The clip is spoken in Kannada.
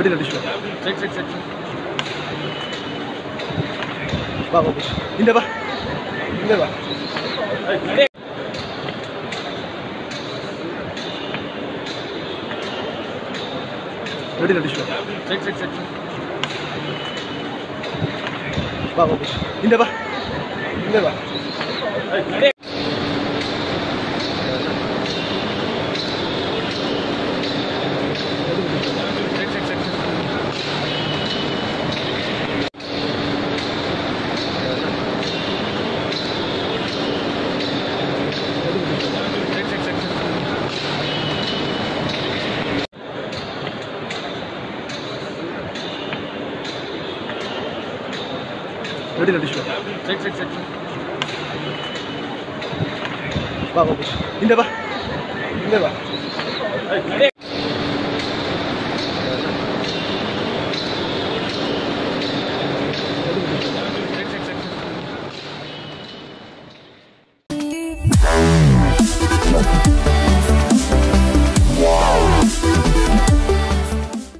Ready ready show check check check ಬಾ ಬಾ ಬಾ. ಹಿಂದೆ ಬಾ ಹಿಂದೆ ಬಾ ready ready show check check check ಬಾ ಬಾ ಬಾ. ಹಿಂದೆ ಬಾ ಹಿಂದೆ ಬಾ check check check check check check ready ready show check check check ಬಾ ಬಾ ಬಾ. ಹಿಂದೆ ಬಾ ಹಿಂದೆ ಬಾ